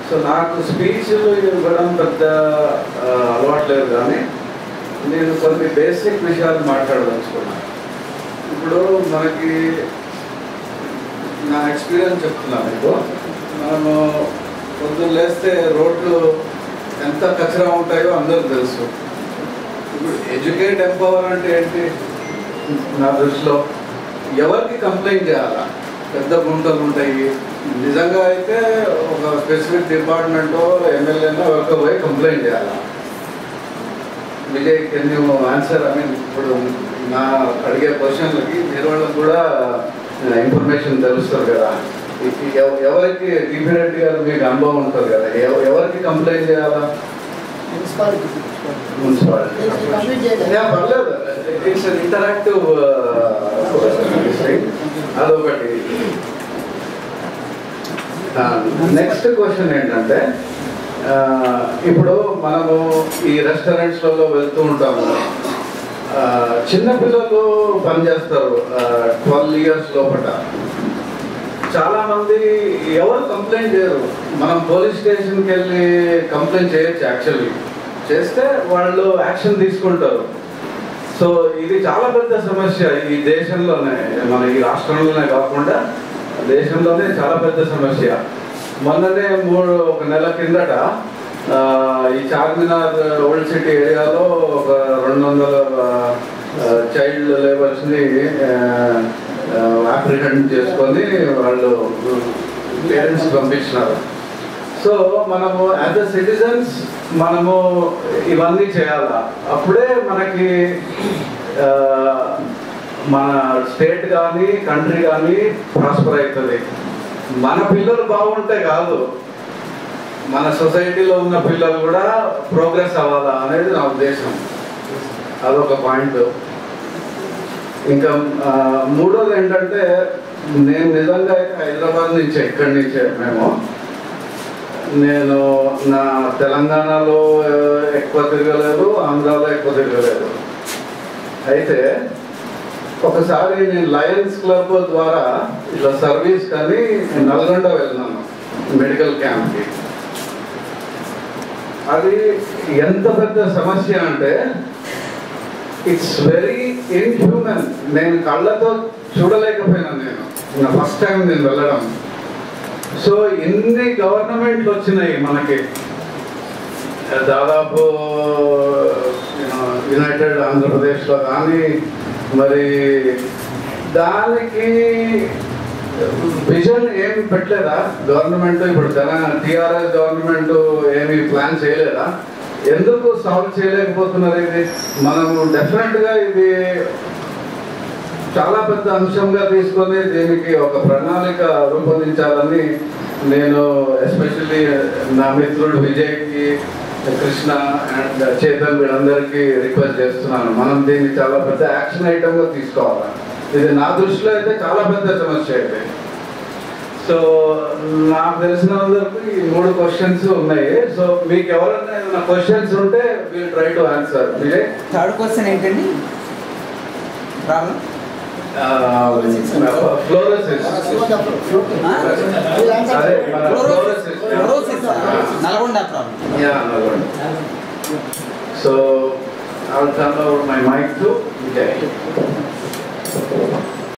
So నాకు స్పీచ్లు ఇవ్వడం పెద్ద ఆ, అలవాట్లేదు కానీ నేను కొన్ని బేసిక్ విషయాలు మాట్లాడదలుచుకున్నాను ఇప్పుడు మనకి నా ఎక్స్పీరియన్స్ చెప్తున్నాను మీకు మనము పొద్దున్న లేస్తే రోడ్లు ఎంత కచరా ఉంటాయో అందరికి తెలుసు ఇప్పుడు ఎడ్యుకేట్ ఎంపవర్ అంటే ఏంటి నా దృష్టిలో ఎవరికి కంప్లైంట్ చేయాలా పెద్ద గుంటలు ఉంటాయి నిజంగా అయితే ఒక స్పెసిఫిక్ డిపార్ట్మెంట్ ఎమ్మెల్యేనో ఎవరికో పోయి కంప్లైంట్ చేయాలా Vijay can you answer I mean ఇప్పుడు నా అడిగే క్వశ్చన్లకి మీరు వాళ్ళకి కూడా ఇన్ఫర్మేషన్ తెలుస్తారు కదా ఇ- ఎవ- ఎవరికి డిపి రెడ్డి గారు మీకు అనుభవం ఉంటుంది కదా ఎవ- ఎవరికి కంప్లైంట్ చేయాలా మున్సిపాలిటీ మున్సిపాలిటీ కంప్లీట్ చేయలేదు యా, పర్లేదు ఇట్స్ ఇంటరాక్టివ్ అదొకటి నెక్స్ట్ క్వశ్చన్ ఏంటంటే ఆ, ఇప్పుడు మనము ఈ రెస్టారెంట్స్లలో వెళ్తూ ఉంటాము ఆ, చిన్నపిల్లలు పనిచేస్తారు ట్వెల్వ్ ఇయర్స్ లోపల చాలా మంది ఎవరు కంప్లైంట్ చేయరు మనం పోలీస్ స్టేషన్కి వెళ్ళి కంప్లైంట్ చేయొచ్చు యాక్చువల్లీ చేస్తే వాళ్ళు యాక్షన్ తీసుకుంటారు సో ఇది చాలా పెద్ద సమస్య ఈ దేశంలోనే మన ఈ రాష్ట్రంలోనే కాకుండా దేశంలోనే చాలా పెద్ద సమస్య మొన్ననే మూడు ఒక నెల కిందట ఆ, ఈ చార్మినార్ ఓల్డ్ సిటీ ఏరియాలో ఒక రెండు వందల చైల్డ్ లేబర్స్ని అప్రిహెండ్ చేసుకొని వాళ్ళు పేరెంట్స్ పంపించినారు సో మనము యాజ్ అ సిటిజన్స్ మనము ఇవన్నీ చేయాలా అప్పుడే మనకి ఆ, మన స్టేట్ కానీ కంట్రీ కానీ ప్రాస్పర్ అవుతుంది మన పిల్లలు బాగుంటే కాదు మన సొసైటీలో ఉన్న పిల్లలు కూడా ప్రోగ్రెస్ అవ్వాలా అనేది నా ఉద్దేశం అదొక పాయింట్ ఇంకా ఆ, మూడోది ఏంటంటే నేను నిజంగా అయితే హైదరాబాద్ నుంచి ఎక్కడి నుంచే మేము నేను నా తెలంగాణలో ఆ, ఎక్కువ తిరగలేదు ఆంధ్రాలో ఎక్కువ తిరగలేదు అయితే ఒకసారి నేను లయన్స్ క్లబ్ ద్వారా ఇలా సర్వీస్ కానీ నల్గొండ వెళ్ళినాను మెడికల్ క్యాంప్కి అది ఎంత పెద్ద సమస్య అంటే ఇట్స్ వెరీ ఇన్హ్యూమన్ నేను కళ్ళతో చూడలేకపోయినాను నేను నా ఫస్ట్ టైం నేను వెళ్ళడం సో ఎన్ని గవర్నమెంట్లు వచ్చినాయి మనకి దాదాపు యునైటెడ్ ఆంధ్రప్రదేశ్లో కానీ మరి దానికి విజన్ ఏమి పెట్టలేదా గవర్నమెంట్ ఇప్పుడు తెలంగాణ టీఆర్ఎస్ గవర్నమెంట్ ఏమి ప్లాన్ చేయలేదా ఎందుకు సాల్వ్ చేయలేకపోతున్నారు ఇది మనము డెఫినెట్గా ఇది చాలా పెద్ద అంశంగా తీసుకొని దీనికి ఒక ప్రణాళిక రూపొందించాలని నేను ఎస్పెషల్లీ నా మిత్రుడు విజయ్కి కృష్ణ అండ్ చేతన్ వీళ్ళందరికీ రిక్వెస్ట్ చేస్తున్నాను మనం దీన్ని చాలా పెద్ద యాక్షన్ ఐటమ్గా తీసుకోవాలి ఇది నా దృష్టిలో అయితే చాలా పెద్ద సమస్య అయితే సో నాకు తెలిసినందుకు ఈ మూడు క్వశ్చన్స్ ఉన్నాయి సో మీకు ఎవరైనా ఏమైనా క్వశ్చన్స్ ఉంటే will try to answer Vijay third question ఏంటండి ప్రాబ్లం ఫ్లోరోసిస్ అదే మన fluorosis fluorosis. Fluorosis Nalgonda problem Yeah, Nalgona. So I'll turn over my mic to Vijay.